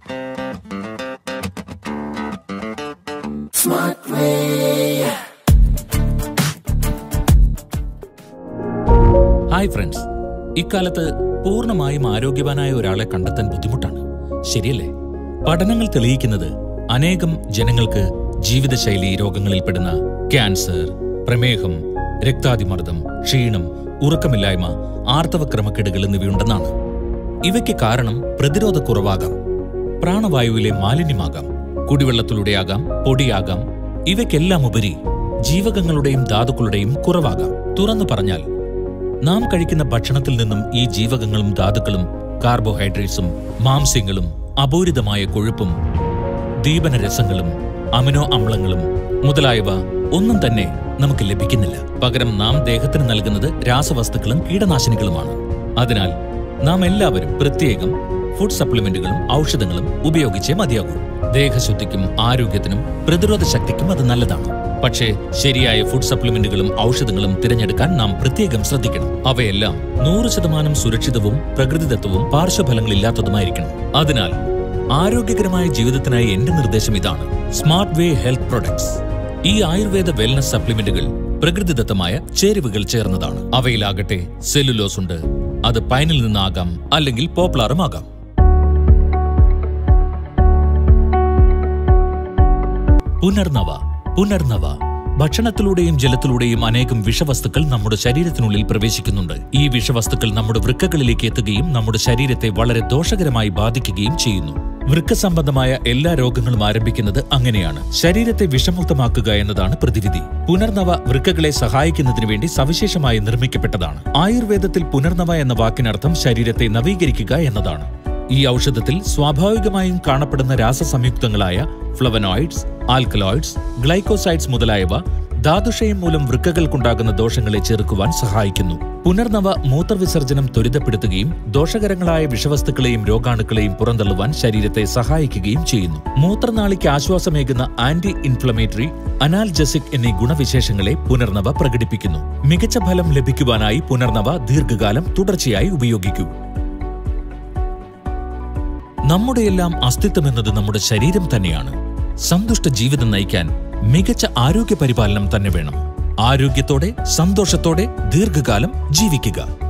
hi friends ഇക്കാലത്ത് പൂർണ്ണമായും ആരോഗ്യവാനായ ഒരാളെ കണ്ടെത്താൻ ബുദ്ധിമുട്ടാണ് ശരിയല്ലേ പഠനങ്ങൾ തെളിയിക്കുന്നത് അനേകം ജനങ്ങൾക്ക് ജീവിതശൈലി രോഗങ്ങളിൽപ്പെടുന്ന ക്യാൻസർ പ്രമേഹം രക്താതിമർദ്ദം ക്ഷീണം ഉറക്കമില്ലായ്മ ആർത്തവ ക്രമക്കേടുകൾ എന്നിവയുണ്ടെന്നാണ് ഇവയ്ക്ക് കാരണം പ്രതിരോധക്കുറവാകാം പ്രാണവായുവിലെ മാലിന്യമാകാം കുടിവെള്ളത്തിലൂടെയാകാം പൊടിയാകാം ഇവയ്ക്കെല്ലാം ഉപരി ജീവകങ്ങളുടെയും ധാതുക്കളുടെയും കുറവാകാം തുറന്നു പറഞ്ഞാൽ നാം കഴിക്കുന്ന ഭക്ഷണത്തിൽ നിന്നും ഈ ജീവകങ്ങളും ധാതുക്കളും കാർബോഹൈഡ്രേറ്റ്സും മാംസ്യങ്ങളും അപൂരിതമായ കൊഴുപ്പും ദീപന രസങ്ങളും അമിനോ അമ്ലങ്ങളും മുതലായവ ഒന്നും തന്നെ നമുക്ക് ലഭിക്കുന്നില്ല പകരം നാം ദേഹത്തിന് നൽകുന്നത് രാസവസ്തുക്കളും കീടനാശിനികളുമാണ് അതിനാൽ നാം എല്ലാവരും പ്രത്യേകം ഫുഡ് സപ്ലിമെന്റുകളും ഔഷധങ്ങളും ഉപയോഗിച്ചേ മതിയാകൂ ദേഹശുദ്ധിക്കും ആരോഗ്യത്തിനും പ്രതിരോധ ശക്തിക്കും അത് നല്ലതാണ് പക്ഷേ ശരിയായ ഫുഡ് സപ്ലിമെന്റുകളും ഔഷധങ്ങളും തിരഞ്ഞെടുക്കാൻ നാം പ്രത്യേകം ശ്രദ്ധിക്കണം അവയെല്ലാം നൂറ് ശതമാനം സുരക്ഷിതവും പ്രകൃതിദത്തവും പാർശ്വഫലങ്ങളില്ലാത്തതുമായിരിക്കണം അതിനാൽ ആരോഗ്യകരമായ ജീവിതത്തിനായി എന്റെ നിർദ്ദേശം ഇതാണ് സ്മാർട്ട് വേ ഹെൽത്ത് പ്രൊഡക്ട്സ് ഈ ആയുർവേദ വെൽനസ് സപ്ലിമെന്റുകൾ പ്രകൃതിദത്തമായ ചേരുവകൾ ചേർന്നതാണ് അവയിലാകട്ടെ സെല്ലുലോസ് ഉണ്ട് അത് പൈനിൽ നിന്നാകാം അല്ലെങ്കിൽ പോപ്ലാറും ആകാം പുനർനവ പുനർനവ ഭക്ഷണത്തിലൂടെയും ജലത്തിലൂടെയും അനേകം വിഷവസ്തുക്കൾ നമ്മുടെ ശരീരത്തിനുള്ളിൽ പ്രവേശിക്കുന്നുണ്ട് ഈ വിഷവസ്തുക്കൾ നമ്മുടെ വൃക്കകളിലേക്ക് എത്തുകയും നമ്മുടെ ശരീരത്തെ വളരെ ദോഷകരമായി ബാധിക്കുകയും ചെയ്യുന്നു വൃക്ക സംബന്ധമായ എല്ലാ രോഗങ്ങളും ആരംഭിക്കുന്നത് അങ്ങനെയാണ് ശരീരത്തെ വിഷമുക്തമാക്കുക എന്നതാണ് പ്രതിവിധി പുനർനവ വൃക്കകളെ സഹായിക്കുന്നതിന് വേണ്ടി സവിശേഷമായി നിർമ്മിക്കപ്പെട്ടതാണ് ആയുർവേദത്തിൽ പുനർനവ എന്ന വാക്കിനർത്ഥം ശരീരത്തെ നവീകരിക്കുക എന്നതാണ് ഈ ഔഷധത്തിൽ സ്വാഭാവികമായും കാണപ്പെടുന്ന രാസസംയുക്തങ്ങളായ ഫ്ലവനോയിഡ്സ് ആൽക്കലോയിഡ്സ് ഗ്ലൈക്കോസൈഡ്സ് മുതലായവ ധാതുഷയം മൂലം വൃക്കകൾക്കുണ്ടാകുന്ന ദോഷങ്ങളെ ചെറുക്കുവാൻ സഹായിക്കുന്നു പുനർനവ മൂത്രവിസർജനം ത്വരിതപ്പെടുത്തുകയും ദോഷകരങ്ങളായ വിഷവസ്തുക്കളെയും രോഗാണുക്കളെയും പുറന്തള്ളുവാൻ ശരീരത്തെ സഹായിക്കുകയും ചെയ്യുന്നു മൂത്രനാളിക്ക് ആശ്വാസമേകുന്ന ആന്റി ഇൻഫ്ലമേറ്ററി അനാൽജസിക് എന്നീ ഗുണവിശേഷങ്ങളെ പുനർനവ പ്രകടിപ്പിക്കുന്നു മികച്ച ഫലം ലഭിക്കുവാനായി പുനർനവ ദീർഘകാലം തുടർച്ചയായി ഉപയോഗിക്കൂ നമ്മുടെയെല്ലാം അസ്തിത്വം എന്നത് നമ്മുടെ ശരീരം തന്നെയാണ് സന്തുഷ്ട ജീവിതം നയിക്കാൻ മികച്ച ആരോഗ്യ പരിപാലനം തന്നെ വേണം ആരോഗ്യത്തോടെ സന്തോഷത്തോടെ ദീർഘകാലം ജീവിക്കുക